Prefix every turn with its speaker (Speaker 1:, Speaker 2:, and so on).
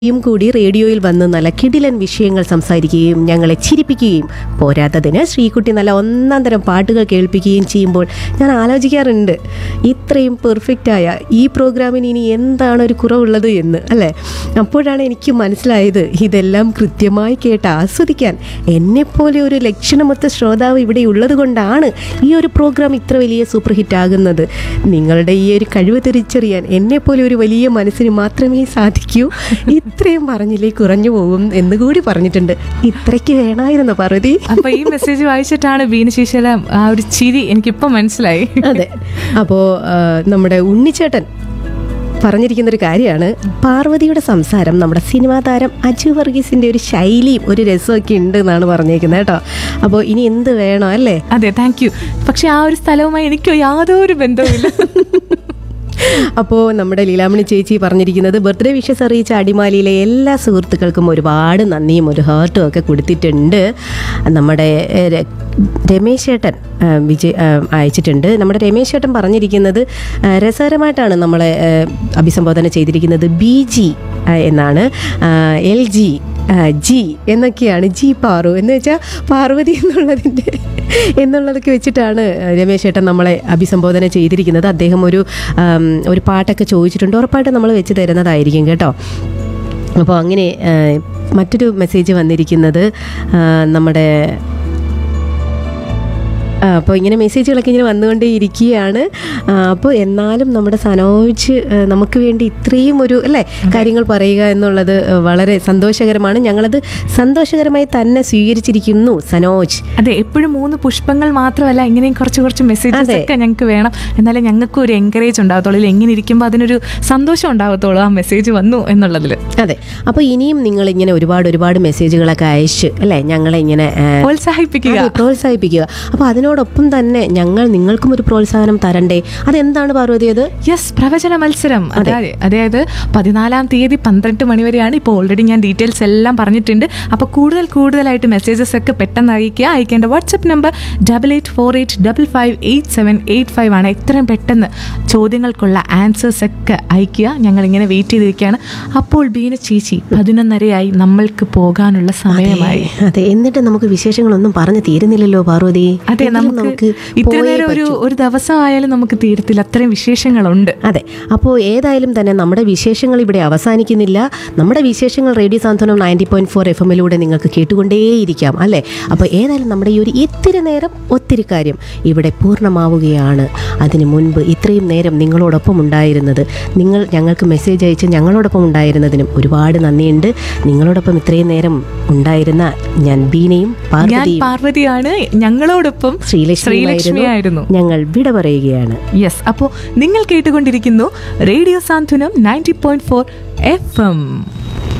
Speaker 1: യും കൂടി റേഡിയോയിൽ വന്ന് നല്ല കിടിലൻ വിഷയങ്ങൾ സംസാരിക്കുകയും ഞങ്ങളെ ചിരിപ്പിക്കുകയും പോരാത്തതിന് ശ്രീകുട്ടി നല്ല ഒന്നാം തരം പാട്ടുകൾ കേൾപ്പിക്കുകയും ചെയ്യുമ്പോൾ ഞാൻ ആലോചിക്കാറുണ്ട് ഇത്രയും പെർഫെക്റ്റായ ഈ പ്രോഗ്രാമിന് ഇനി എന്താണ് ഒരു കുറവുള്ളത് എന്ന് അല്ലേ അപ്പോഴാണ് എനിക്ക് മനസ്സിലായത് ഇതെല്ലാം കൃത്യമായി കേട്ട് ആസ്വദിക്കാൻ എന്നെപ്പോലെ ഒരു ലക്ഷണമൊത്ത ശ്രോതാവ് ഇവിടെ ഉള്ളത് കൊണ്ടാണ് ഈ ഒരു പ്രോഗ്രാം ഇത്ര വലിയ സൂപ്പർ ഹിറ്റ് ആകുന്നത് നിങ്ങളുടെ ഈ ഒരു കഴിവ് തിരിച്ചറിയാൻ എന്നെപ്പോലെ ഒരു വലിയ മനസ്സിന് മാത്രമേ സാധിക്കൂ ഇത്രയും പറഞ്ഞില്ലേ കുറഞ്ഞു പോകും എന്ന് കൂടി പറഞ്ഞിട്ടുണ്ട് ഇത്രയ്ക്ക് വേണമായിരുന്നു പാർവതി
Speaker 2: അപ്പൊ ഈ മെസ്സേജ് വായിച്ചിട്ടാണ് ബീനശേഷല ആ ഒരു ചിരി എനിക്കിപ്പോ മനസ്സിലായി
Speaker 1: അതെ അപ്പോൾ നമ്മുടെ ഉണ്ണിച്ചേട്ടൻ പറഞ്ഞിരിക്കുന്ന ഒരു കാര്യമാണ് പാർവതിയുടെ സംസാരം നമ്മുടെ സിനിമാ താരം അജു വർഗീസിന്റെ ഒരു ശൈലിയും ഒരു രസമൊക്കെ ഉണ്ട് എന്നാണ് പറഞ്ഞേക്കുന്നത് കേട്ടോ അപ്പോൾ ഇനി എന്ത് വേണം അല്ലേ
Speaker 2: അതെ താങ്ക് യു പക്ഷെ ആ ഒരു സ്ഥലവുമായി എനിക്കോ യാതൊരു ബന്ധവുമില്ല
Speaker 1: അപ്പോൾ നമ്മുടെ ലീലാമണി ചേച്ചി പറഞ്ഞിരിക്കുന്നത് ബർത്ത്ഡേ വിഷസ് അറിയിച്ച അടിമാലിയിലെ എല്ലാ സുഹൃത്തുക്കൾക്കും ഒരുപാട് നന്ദിയും ഒരു ഹാർട്ടും ഒക്കെ കൊടുത്തിട്ടുണ്ട് നമ്മുടെ ഏഹ്, ര- രമേശ് ചേട്ടൻ ഏഹ്, വിജയ് ഏഹ്, അയച്ചിട്ടുണ്ട് നമ്മുടെ രമേശ് ചേട്ടൻ പറഞ്ഞിരിക്കുന്നത് ഏഹ്, രസകരമായിട്ടാണ് നമ്മളെ ഏഹ്, അഭിസംബോധന ചെയ്തിരിക്കുന്നത് ബി ജി എന്നാണ് എൽ ജി ജി എന്നൊക്കെയാണ് ജി പാറു എന്ന് വെച്ചാൽ പാർവതി എന്നുള്ളതിൻ്റെ എന്നുള്ളതൊക്കെ വെച്ചിട്ടാണ് രമേശ് ചേട്ടൻ നമ്മളെ അഭിസംബോധന ചെയ്തിരിക്കുന്നത് അദ്ദേഹം ഒരു ആം, ഒരു പാട്ടൊക്കെ ചോദിച്ചിട്ടുണ്ട് ഉറപ്പായിട്ട് നമ്മൾ വെച്ച് തരുന്നതായിരിക്കും കേട്ടോ അപ്പോൾ അങ്ങനെ ആ, മറ്റൊരു മെസ്സേജ് വന്നിരിക്കുന്നത് ആ, നമ്മുടെ ആ, അപ്പോൾ ഇങ്ങനെ മെസ്സേജുകളൊക്കെ ഇങ്ങനെ വന്നുകൊണ്ടേ ഇരിക്കുകയാണ് ആ, അപ്പോൾ എന്നാലും നമ്മുടെ സനോജ് ആ, നമുക്ക് വേണ്ടി ഇത്രയും ഒരു അല്ലേ കാര്യങ്ങൾ പറയുക എന്നുള്ളത് ആ, വളരെ സന്തോഷകരമാണ് ഞങ്ങളത് സന്തോഷകരമായി തന്നെ സ്വീകരിച്ചിരിക്കുന്നു സനോജ്
Speaker 2: അതെ എപ്പോഴും മൂന്ന് പുഷ്പങ്ങൾ മാത്രമല്ല ഇങ്ങനെയും കുറച്ച് കുറച്ച് മെസ്സേജസ്
Speaker 1: അതെ.
Speaker 2: ഒക്കെ ഞങ്ങൾക്ക് വേണം എന്നാലേ ഞങ്ങൾക്ക് ഒരു എൻകറേജ് ഉണ്ടാകത്തുള്ളൂ ഇല്ല, എങ്ങനെ ഇരിക്കുമ്പോൾ അതിനൊരു സന്തോഷം ഉണ്ടാകത്തുള്ളൂ ആ മെസ്സേജ് വന്നു എന്നുള്ളതിൽ
Speaker 1: അതെ അപ്പോൾ ഇനിയും നിങ്ങൾ ഇങ്ങനെ ഒരുപാട് ഒരുപാട് മെസ്സേജുകളൊക്കെ അയച്ച് അല്ലേ ഞങ്ങളെ ഇങ്ങനെ ആ,
Speaker 2: പ്രോത്സാഹിപ്പിക്കുക
Speaker 1: അതെ, പ്രോത്സാഹിപ്പിക്കുക അപ്പോൾ അതിനോടൊപ്പം തന്നെ ഞങ്ങൾ നിങ്ങൾക്കും ഒരു പ്രോത്സാഹനം തരണ്ടേ അതെന്താണ് പാർവതി അത്
Speaker 2: യെസ് പ്രവചന മത്സരം അതായത് അതായത് പതിനാലാം തീയതി പന്ത്രണ്ട് മണി വരെയാണ് ഇപ്പോൾ ഓൾറെഡി ഞാൻ ഡീറ്റെയിൽസ് എല്ലാം പറഞ്ഞിട്ടുണ്ട് അപ്പോൾ കൂടുതൽ കൂടുതലായിട്ട് മെസ്സേജസ് ഒക്കെ പെട്ടെന്ന് അയക്കുക അയക്കേണ്ട WhatsApp number double eight four eight double five eight seven eight five ആണ് എത്രയും പെട്ടെന്ന് ചോദ്യങ്ങൾക്കുള്ള ആൻസേഴ്സ് ഒക്കെ അയക്കുക ഞങ്ങൾ ഇങ്ങനെ വെയിറ്റ് ചെയ്തിരിക്കുകയാണ് അപ്പോൾ ബീന ചേച്ചി പതിനൊന്നരയായി നമ്മൾക്ക് പോകാനുള്ള സമയമായി
Speaker 1: അതെ എന്നിട്ട് നമുക്ക് വിശേഷങ്ങളൊന്നും പറഞ്ഞു തീരുന്നില്ലല്ലോ പാർവതി
Speaker 2: അതെ
Speaker 1: എങ്കിലും
Speaker 2: നമുക്ക് ഇത്ര
Speaker 1: പോയേ
Speaker 2: നേരം ഒരു
Speaker 1: പറ്റൂ.
Speaker 2: ഒരു ദിവസം ആയാലും നമുക്ക് തീരത്തില്ല അത്രയും വിശേഷങ്ങളുണ്ട്
Speaker 1: അതെ അപ്പോൾ ഏതായാലും തന്നെ നമ്മുടെ വിശേഷങ്ങൾ ഇവിടെ അവസാനിക്കുന്നില്ല നമ്മുടെ വിശേഷങ്ങൾ radio Santhwanam ninety point four F എമ്മിലൂടെ നിങ്ങൾക്ക് കേട്ടുകൊണ്ടേയിരിക്കാം അല്ലേ അപ്പോൾ ഏതായാലും നമ്മുടെ ഈ ഒരു ഇത്തിരി നേരം ഒത്തിരി കാര്യം ഇവിടെ പൂർണ്ണമാവുകയാണ് അതിനു മുൻപ് ഇത്രയും നേരം നിങ്ങളോടൊപ്പം ഉണ്ടായിരുന്നത് നിങ്ങൾ ഞങ്ങൾക്ക് മെസ്സേജ് അയച്ച് ഞങ്ങളോടൊപ്പം ഉണ്ടായിരുന്നതിനും ഒരുപാട് നന്ദിയുണ്ട് നിങ്ങളോടൊപ്പം ഇത്രയും നേരം ഉണ്ടായിരുന്ന ഞാൻ ബീനയും
Speaker 2: ഞാൻ
Speaker 1: പാർവതിയും
Speaker 2: പാർവതിയാണ് ഞങ്ങളോടൊപ്പം
Speaker 1: ശ്രീലക്ഷ്മിയായിരുന്നു
Speaker 2: ശ്രീലക്ഷ്മിയായിരുന്നു
Speaker 1: ഞങ്ങൾ വിട പറയുകയാണ്
Speaker 2: യെസ് അപ്പോൾ നിങ്ങൾ കേട്ടുകൊണ്ടിരിക്കുന്നു radio Santhwanam ninety point four F M